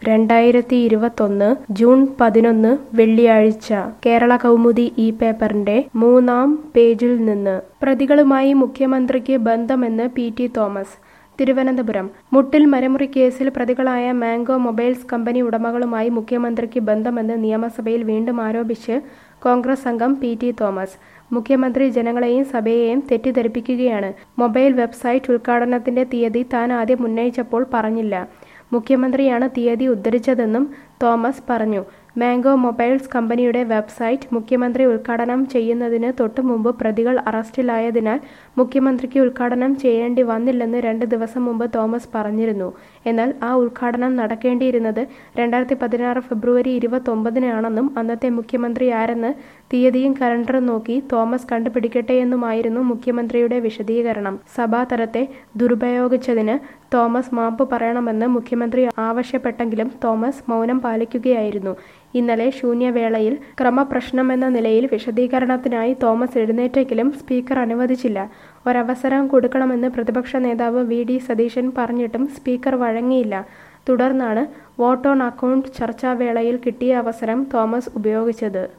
രണ്ടായിരത്തി ഇരുപത്തൊന്ന് ജൂൺ പതിനൊന്ന് വെള്ളിയാഴ്ച കേരള കൗമുദി ഈ പേപ്പറിന്റെ മൂന്നാം പേജിൽ നിന്ന് പ്രതികളുമായി മുഖ്യമന്ത്രിക്ക് ബന്ധമെന്ന് P T Thomas Thiruvananthapuram Muttil മരമുറി കേസിൽ പ്രതികളായ മാംഗോ മൊബൈൽസ് കമ്പനി ഉടമകളുമായി മുഖ്യമന്ത്രിക്ക് ബന്ധമെന്ന് നിയമസഭയിൽ വീണ്ടും ആരോപിച്ച് കോൺഗ്രസ് അംഗം പി ടി തോമസ് മുഖ്യമന്ത്രി ജനങ്ങളെയും സഭയെയും തെറ്റിദ്ധരിപ്പിക്കുകയാണ് മൊബൈൽ വെബ്സൈറ്റ് ഉദ്ഘാടനത്തിന്റെ തീയതി താൻ ആദ്യം ഉന്നയിച്ചപ്പോൾ പറഞ്ഞില്ല മുഖ്യമന്ത്രിയാണ് തീയതി ഉദ്ധരിച്ചതെന്നും തോമസ് പറഞ്ഞു മാംഗോ മൊബൈൽസ് കമ്പനിയുടെ വെബ്സൈറ്റ് മുഖ്യമന്ത്രി ഉദ്ഘാടനം ചെയ്യുന്നതിന് തൊട്ടു മുമ്പ് പ്രതികൾ അറസ്റ്റിലായതിനാൽ മുഖ്യമന്ത്രിക്ക് ഉദ്ഘാടനം ചെയ്യേണ്ടി വന്നില്ലെന്ന് രണ്ട് ദിവസം മുമ്പ് തോമസ് പറഞ്ഞിരുന്നു എന്നാൽ ആ ഉദ്ഘാടനം നടക്കേണ്ടിയിരുന്നത് രണ്ടായിരത്തി പതിനാറ് ഫെബ്രുവരി ഇരുപത്തൊമ്പതിനാണെന്നും അന്നത്തെ മുഖ്യമന്ത്രി ആരെന്ന് തീയതിയും കലണ്ടറും നോക്കി തോമസ് കണ്ടുപിടിക്കട്ടെയെന്നുമായിരുന്നു മുഖ്യമന്ത്രിയുടെ വിശദീകരണം സഭാതലത്തെ ദുരുപയോഗിച്ചതിന് തോമസ് മാപ്പ് പറയണമെന്ന് മുഖ്യമന്ത്രി ആവശ്യപ്പെട്ടെങ്കിലും തോമസ് മൗനം പാലിക്കുകയായിരുന്നു ഇന്നലെ ശൂന്യവേളയിൽ ക്രമപ്രശ്നമെന്ന നിലയിൽ വിശദീകരണത്തിനായി തോമസ് എഴുന്നേറ്റെങ്കിലും സ്പീക്കർ അനുവദിച്ചില്ല ഒരവസരം കൊടുക്കണമെന്ന് പ്രതിപക്ഷ നേതാവ് വി ഡി സതീശൻ പറഞ്ഞിട്ടും സ്പീക്കർ വഴങ്ങിയില്ല തുടർന്നാണ് വോട്ട് ഓൺ അക്കൗണ്ട് ചർച്ചാവേളയിൽ കിട്ടിയ അവസരം തോമസ് ഉപയോഗിച്ചത്